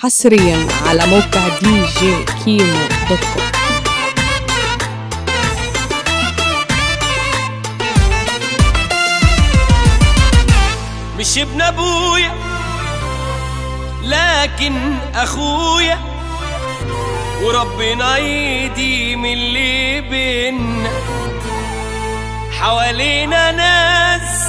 حصريا على موقع دي جي كيمو دوت كوم مش ابن ابويا لكن اخويا وربنا يديم اللي بينا حوالينا ناس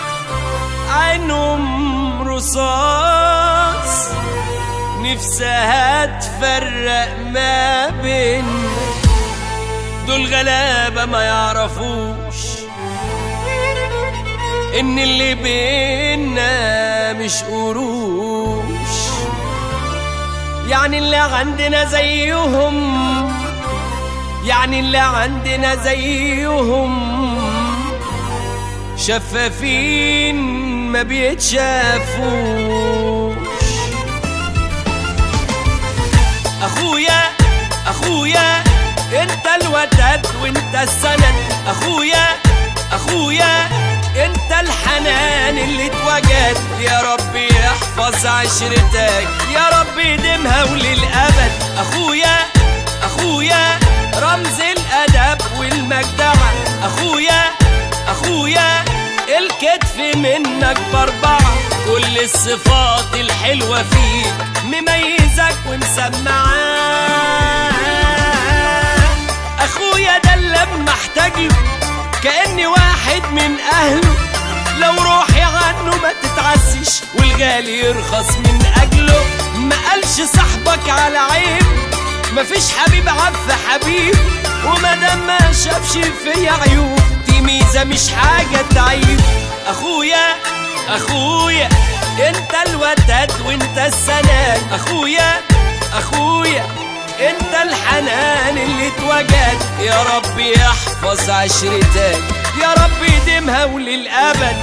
عينهم رصاص نفسها تفرق ما بينا دول غلابة ما يعرفوش ان اللي بينا مش قروش يعني اللي عندنا زيهم يعني اللي عندنا زيهم شفافين ما بيتشافوش اخويا اخويا انت الوداد وانت السند اخويا اخويا انت الحنان اللي اتوجد يا رب يحفظ عشرتك يا رب يديمها وللابد اخويا اخويا رمز الادب والمجدعه اخويا اخويا الكتف منك باربعه كل الصفات الحلوه فيك مميزك ومسمعاه اخويا ده اللي لما احتاج له كاني واحد من اهله لو روحي عنه ما تتعسش والغالي يرخص من اجله ما قالش صاحبك على عيب مفيش حبيب عف حبيب وما دام ما شافش فيا عيوب دي ميزه مش حاجه تعيب اخويا اخويا انت الوداد وانت السند اخويا اخويا انت الحنان اللي اتوجد يا رب يحفظ عشرتك يا رب يديمها وللابد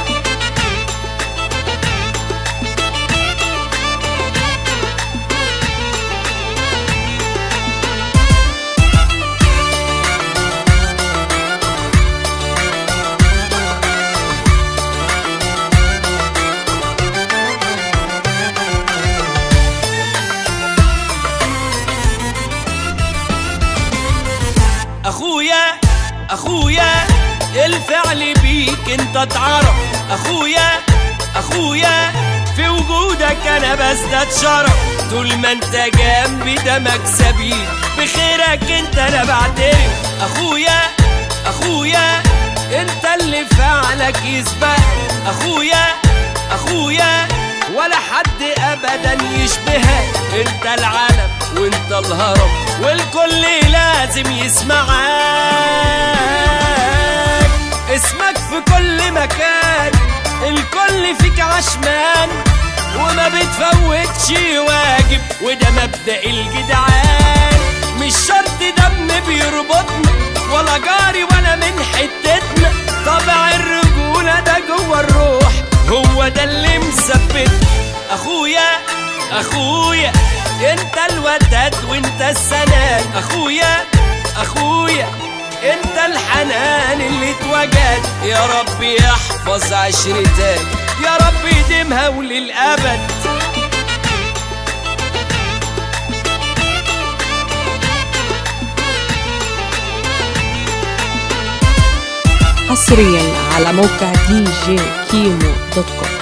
اخويا اخويا الفعل بيك انت اتعرف اخويا اخويا في وجودك انا بزداد شرف طول ما انت جنبي ده مكسبي بخيرك انت انا بعترف اخويا اخويا انت اللي فعلك يسبق اخويا اخويا ولا حد ابدا يشبهك انت العالم وانت الهرم والكل لازم يسمعك اسمك في كل مكان الكل فيك عشمان وما بتفوتش واجب وده مبدأ الجدعان مش شرط دم بيربطنا ولا جاري ولا من حتتنا طبع الرجولة ده جوه الروح هو ده اللي مثبت اخويا اخويا انت الوداد وانت السند اخويا اخويا انت الحنان اللي اتوجد يا رب يحفظ عشرتك يا رب يديمها وللابد حصريا على موقع دي جي كيمو دوت كوم